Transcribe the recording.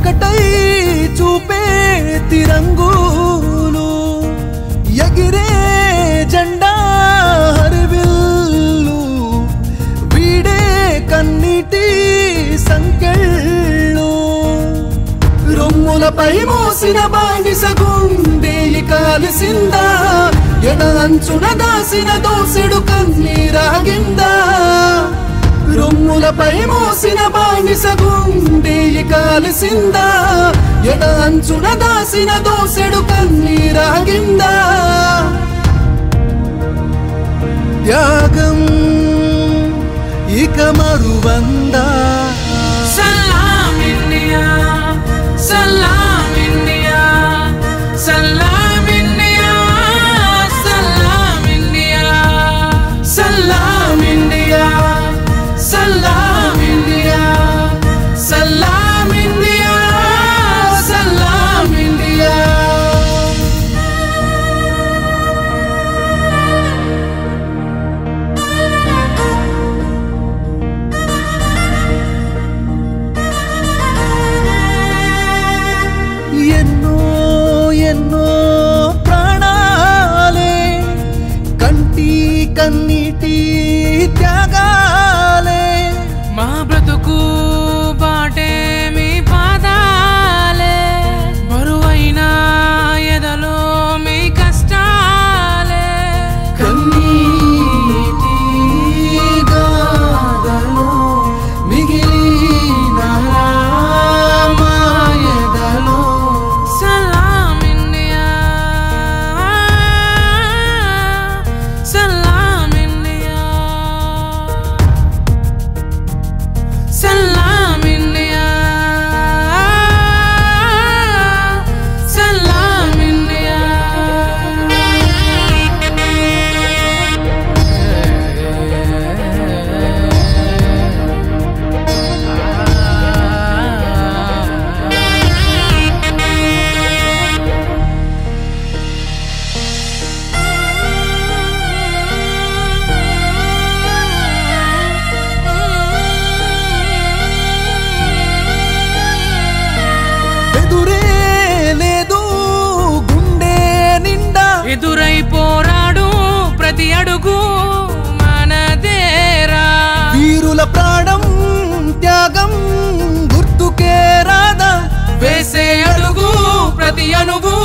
ఒకటై చూపే తిరంగులు ఎగిరే జెండా హరివిల్లు వీడే కన్నీటి సంకెళ్ళు రొమ్ములపై మోసిన బానిస గుండె కాలిసిందా ఎడ అంచున దాసిన దోసెడు కన్నీరాగిందా రొమ్ములపై మోసిన బానిస గుండె కాలిసిందా ఎడ అంచున దాసిన దోసెడు కన్నీరాగిందా త్యాగం ఇక మరువందా సలాం ఇండియా సలాం ఇండియా సలాం ఇండియా సలాం ఇండియా సలాం ఇండియా సలాం ఇండియా సలాం ఇండియా సలాం ఇండియా ఎన్నో ఎన్నో ప్రాణాలే కంటి కన్నీటి త్యాగాలే మా బ్రతుకు బాటే మీ పాదాలే బరువైన ఎదలో మీ కష్టాలే కన్నీటి గాథలో మిగిలిన మాయదలో సలాం ఇండియా సలాం ఇండియా సలాం ఇండియా సలాం ఇండియా ఎదురే లేదు గుండె నిండా ఎదురై పోరాడు ప్రతి అడుగు మనదేరా వీరుల ప్రాణం త్యాగం గుర్తుకే రాదా వేసే అడుగు ప్రతి అణువు